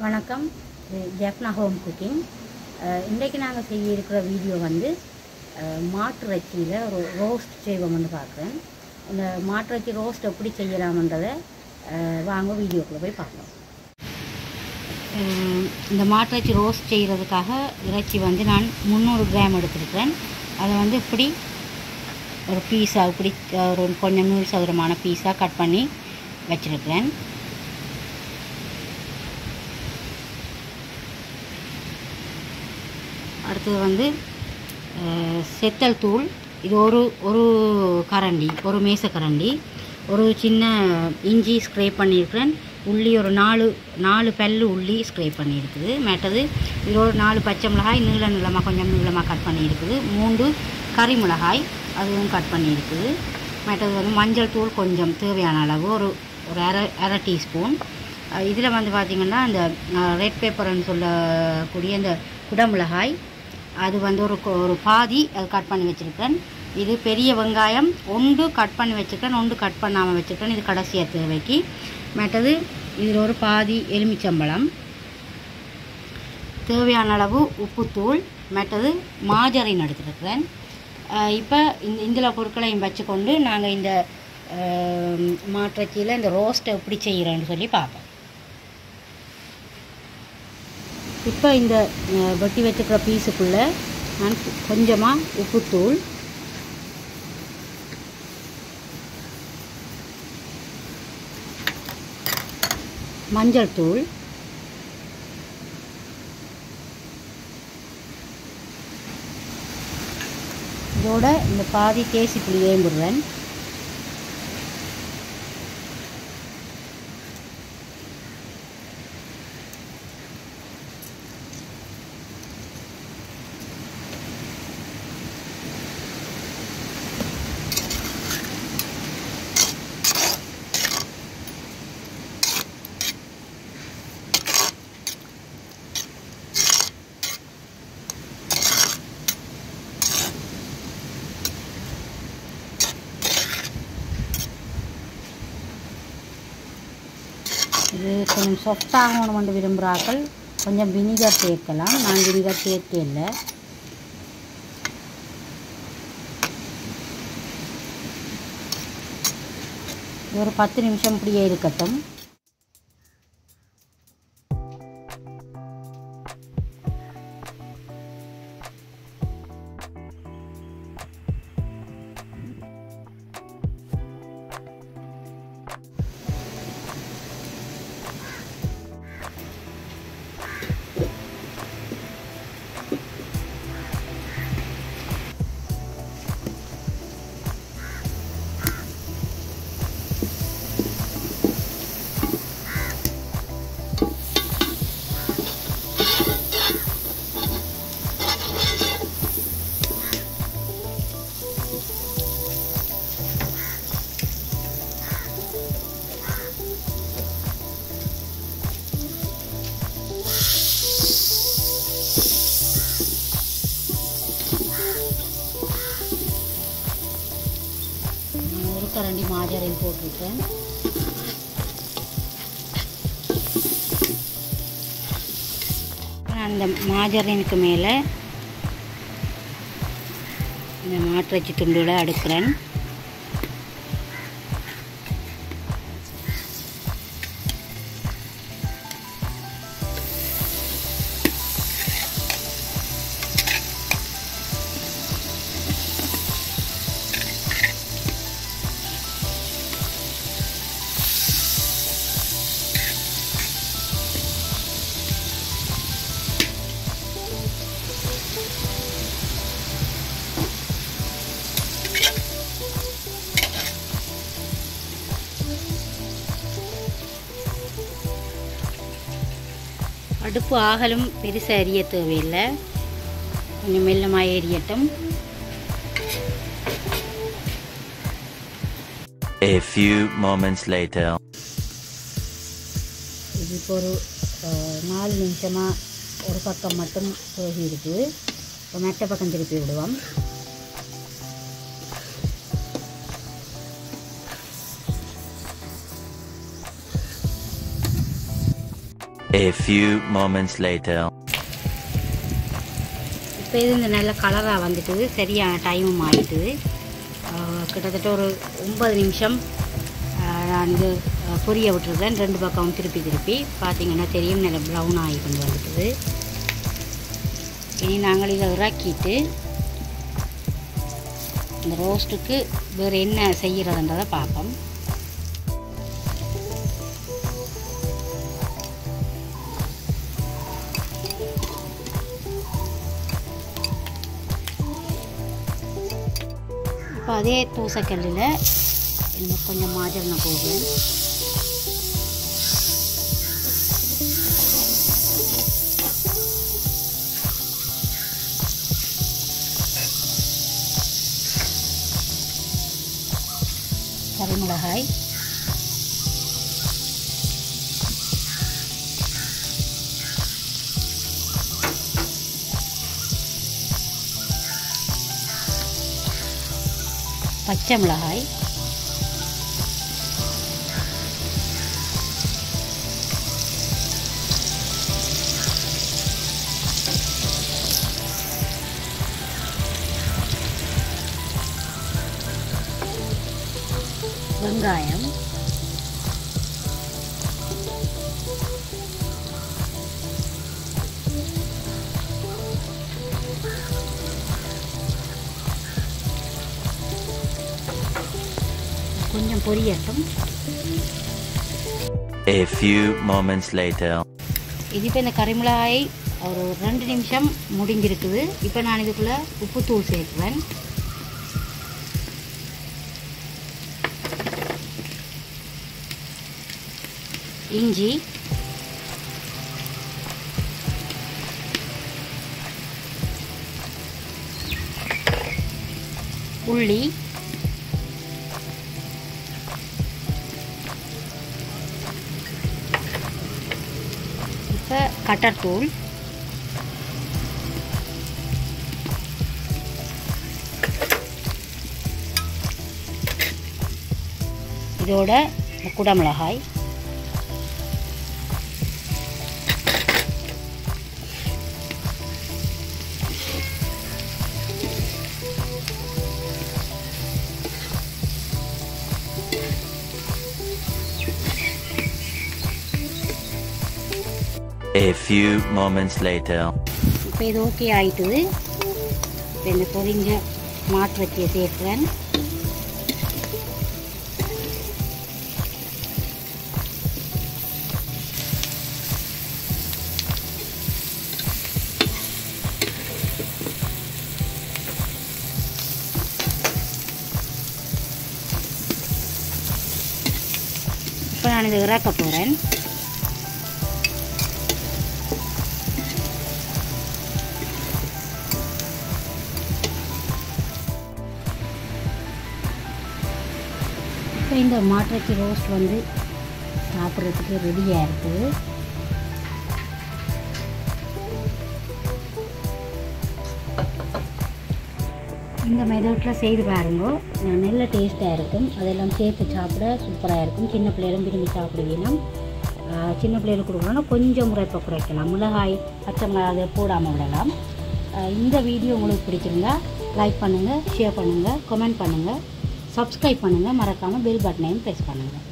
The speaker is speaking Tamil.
வணக்கம் இது ஜெஃப்னா ஹோம் குக்கிங் இன்றைக்கு நாங்கள் செய்ய இருக்கிற வீடியோ வந்து அஹ், மாட்டு இறைச்சியில் ஒரு ரோஸ்ட் செய்வோம்னு பார்க்குறேன் இந்த மாட்டு இறைச்சி ரோஸ்ட் எப்படி செய்யலாம்ன்றதை அஹ், வாங்க வீடியோக்குள்ளே போய் பார்க்கலாம் அஹ், இந்த மாட்டு இறைச்சி ரோஸ்ட் செய்கிறதுக்காக இறைச்சி வந்து நான் முந்நூறு கிராம் எடுத்திருக்கிறேன் அதை வந்து இப்படி ஒரு பீஸாக இப்படி அஹ், ஒரு கொஞ்சம் நூல் சதுரமான பீஸாக கட் பண்ணி வச்சுருக்கிறேன் அடுத்தது வந்து அஹ், செத்தல் தூள் இது ஒரு ஒரு கரண்டி ஒரு மேச கரண்டி ஒரு சின்ன இஞ்சி ஸ்க்ரே பண்ணியிருக்கிறேன் உள்ளி ஒரு நாலு நாலு பல்லு உள்ளி ஸ்க்ரே பண்ணியிருக்குது மற்றது இது ஒரு நாலு பச்சை மிளகாய் நீள நீளமாக கொஞ்சம் நீளமாக கட் பண்ணியிருக்குது மூன்று கறி மிளகாய் அதுவும் கட் பண்ணியிருக்குது மற்றது வந்து மஞ்சள் தூள் கொஞ்சம் தேவையான அளவு ஒரு ஒரு அரை அரை டீஸ்பூன் இதில் வந்து பார்த்திங்கன்னா இந்த ரெட் பேப்பர்னு சொல்லக்கூடிய இந்த குடமிளகாய் அது வந்து ஒரு கொ- ஒரு பாதி அது கட் பண்ணி வச்சுருக்கேன் இது பெரிய வெங்காயம் ஒன்று கட் பண்ணி வச்சுருக்கேன் ஒன்று கட் பண்ணாமல் வச்சுருக்கேன் இது கடைசியாக தேவைக்கு மற்றது இதில் ஒரு பாதி எலுமிச்சம்பழம் தேவையான அளவு உப்புத்தூள் மற்றது மாஜரின் எடுத்துருக்கிறேன் இப்போ இந்த இதில் பொருட்களையும் வச்சுக்கொண்டு நாங்கள் இந்த மாற்றச்சியில் இந்த ரோஸ்ட்டை எப்படி செய்கிறோன்னு சொல்லி பார்ப்போம் இப்போ இந்த அஹ், வெட்டி வச்சுக்கிற பீஸுக்குள்ளே நான் கொஞ்சமாக உப்புத்தூள் மஞ்சள் தூள் இதோட இந்த பாதி தேசி புளியையும் விடுறேன் இது கொஞ்சம் சாஃப்டாகணும் வந்து விரும்புகிறார்கள் கொஞ்சம் வினிகர் சேர்க்கலாம் நான் வினிகர் சேர்க்க இல்லை இது ஒரு பத்து நிமிஷம் இப்படியே இருக்கட்டும் நான் ஒரு கரண்டி மாஜரையும் போட்டிருக்கேன் நான் அந்த மாஜரினுக்கு மேலே இந்த மாட்டிறைச்சி துண்டுகளை அடுக்கிறேன் அடுப்பு ஆகலும் பெருசாக எரிய தேவையில்லை கொஞ்சம் மெல்லமாக எரியட்டும் A few moments later. இது இப்போ ஒரு அஹ், நாலு நிமிஷமாக ஒரு பக்கம் மட்டும் போகி இருக்குது இப்போ மெட்ட பக்கம் திருப்பி விடுவோம் A few moments later. இப்போ இது இந்த நல்ல கலராக வந்துட்டுது சரியான டைமும் ஆகிட்டுது ஆஹ் கிட்டத்தட்ட ஒரு ஒன்பது நிமிஷம் ஆஹ் நான் இது ஆஹ் பொரிய விட்டுருக்கேன் ரெண்டு பக்கமும் திருப்பி திருப்பி பார்த்தீங்கன்னா தெரியும் நல்ல ப்ரௌன் ஆகி கொண்டு வந்துட்டுது இனி நாங்கள் இதை இறக்கிட்டு இந்த ரோஸ்ட்டுக்கு வேறு என்ன செய்கிறதுன்றதை பார்ப்போம் இப்போ அதே தூசக்கல்லில் எனக்கு கொஞ்சம் மாஜரணை போடுவேன் கறிமிளகாய் பச்சை மிளகாய் வெங்காயம் கொஞ்சம் பொரியட்டும் A few moments later. இது இப்போ இந்த கறிமிளகாய் ஒரு ரெண்டு நிமிஷம் முடிஞ்சிருக்குது இப்போ நான் இதுக்குள்ளே உப்புத்தூள் சேர்க்குவேன் இஞ்சி உள்ளி இப்போ கட்டர்தூள் இதோட இந்த குடமிளகாய் A few moments later. இப்போ இது ஓகே ஆயிட்டுது இப்போ இந்த பொரிஞ்ச மாட்டு வச்சியை சேர்க்குறேன் இப்போ நான் இதை இறக்க போகிறேன் இப்போ இந்த மாட்டிறைச்சி ரோஸ்ட் வந்து சாப்பிட்றதுக்கு ரெடியாக இருக்குது இந்த மெதட்டில் செய்து பாருங்க நல்ல டேஸ்ட்டாக இருக்கும் அதெல்லாம் சேர்த்து சாப்பிட சூப்பராக இருக்கும் சின்ன பிள்ளைகளும் விரும்பி சாப்பிடுவீங்கன்னா ஆஹ் சின்ன பிள்ளைகளுக்கு கொடுக்கணும்னா கொஞ்சம் முறைப்பை குறைக்கலாம் மிளகாய் பச்சை மிளகாய் அதை போடாமல் விடலாம் ஆஹ் இந்த வீடியோ உங்களுக்கு பிடிச்சிருந்தா லைக் பண்ணுங்கள் ஷேர் பண்ணுங்கள் கமெண்ட் பண்ணுங்கள் சப்ஸ்கிரைப் பண்ணுங்கள் மறக்காமல் பெல் பட்டனையும் ப்ரெஸ் பண்ணுங்கள்